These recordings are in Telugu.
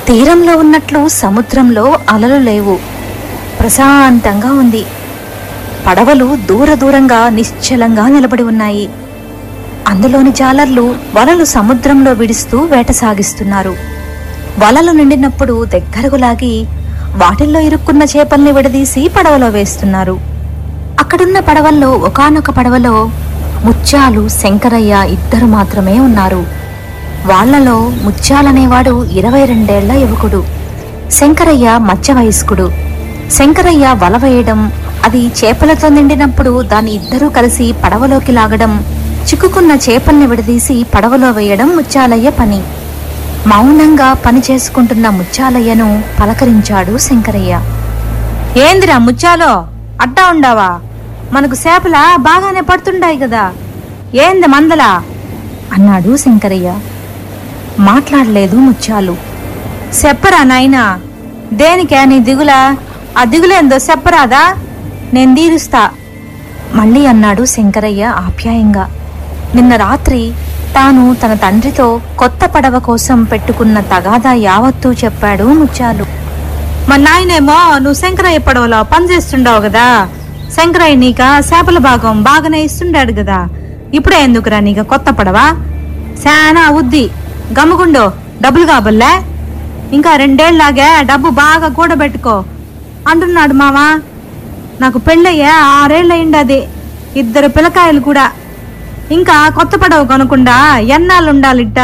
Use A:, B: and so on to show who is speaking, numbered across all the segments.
A: తీరంలో ఉన్నట్లు సముద్రంలో అలలు లేవు ప్రశాంతంగా ఉంది పడవలు దూర దూరంగా నిశ్చలంగా నిలబడి ఉన్నాయి అందులోని జాలర్లు వలలు సముద్రంలో విడుస్తూ వేట సాగిస్తున్నారు వలలు నిండినప్పుడు దగ్గరకు లాగి వాటిల్లో ఇరుక్కున్న చేపల్ని విడదీసి పడవలో వేస్తున్నారు అక్కడున్న పడవల్లో ఒకానొక పడవలో ముత్యాలు శంకరయ్య ఇద్దరు మాత్రమే ఉన్నారు వాళ్ళలో ముత్యాలనేవాడు ఇరవై రెండేళ్ల యువకుడు శంకరయ్య మధ్య వయస్కుడు శంకరయ్య వల వేయడం అది చేపలతో నిండినప్పుడు దాన్ని ఇద్దరూ కలిసి పడవలోకి లాగడం చిక్కుకున్న చేపల్ని విడదీసి పడవలో వేయడం ముత్యాలయ్య పని మౌనంగా పని చేసుకుంటున్న ముత్యాలయ్యను పలకరించాడు శంకరయ్య ఏందిరా ముత్యాలో అట్టా ఉండావా మనకు చేపల బాగానే పడుతుండాయి కదా ఏంది మందలా అన్నాడు శంకరయ్య మాట్లాడలేదు ముత్యాలు చెప్పరా నాయనా దేనికే నీ దిగులా ఆ దిగులేందో చెప్పరాదా నేను తీరుస్తా మళ్ళీ అన్నాడు శంకరయ్య ఆప్యాయంగా నిన్న రాత్రి తాను తన తండ్రితో కొత్త పడవ కోసం పెట్టుకున్న తగాదా యావత్తూ చెప్పాడు ముత్యాలు మా నాయనేమో నువ్వు శంకరయ్య పడవలో పనిచేస్తుండవు కదా శంకరయ్య నీక చేపల భాగం బాగానే ఇస్తుండాడు కదా ఇప్పుడే ఎందుకురా నీక కొత్త పడవ శానా అవుద్ది గమ్ముగుండు డబ్బులు కాబల్లే ఇంకా రెండేళ్లాగే డబ్బు బాగా కూడబెట్టుకో అంటున్నాడు మావా నాకు పెళ్ళయ్యే ఆరేళ్ళు అయిండది ఇద్దరు పిల్లకాయలు కూడా ఇంకా కొత్త పడవ కొనకుండా ఎన్నాళ్ళు ఉండాలిట్ట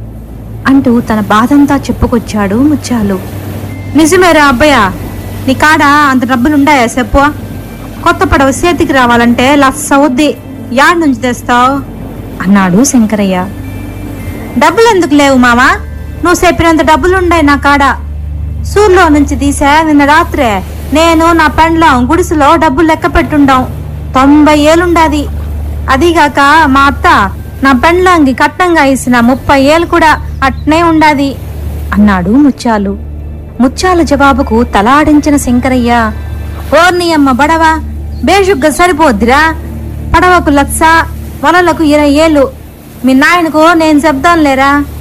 A: అంటూ తన బాధంతా చెప్పుకొచ్చాడు ముత్యాలు నిజమేరా అబ్బయ్య నీ కాడ అంత డబ్బులుండాయా చెప్పు కొత్త పడవ చేతికి రావాలంటే లక్ష అవుద్ది యాడ్ నుంచి తెస్తావు అన్నాడు శంకరయ్య డబ్బులు ఎందుకు లేవు మావా నువ్వు చెప్పినంత డబ్బులుండాయి నా కాడ సూర్లో నుంచి తీసా నిన్న రాత్రే నేను నా పెండ్లం గుడిసెలో డబ్బులు లెక్క పెట్టుండాం తొంభై ఏళ్ళుండాది అదిగాక మా అత్త నా పెండ్లాంగి కట్నంగా ఇసిన ముప్పై ఏళ్ళు కూడా అట్నే ఉండాది అన్నాడు ముత్యాలు ముత్యాల జవాబుకు తలాడించిన శంకరయ్య ఓర్ని అమ్మ బడవ బేషుగ్గా సరిపోద్దిరా పడవకు లక్ష వలలకు ఇరవై ఏళ్ళు మీ నాయనకు నేను చెప్దాం లేరా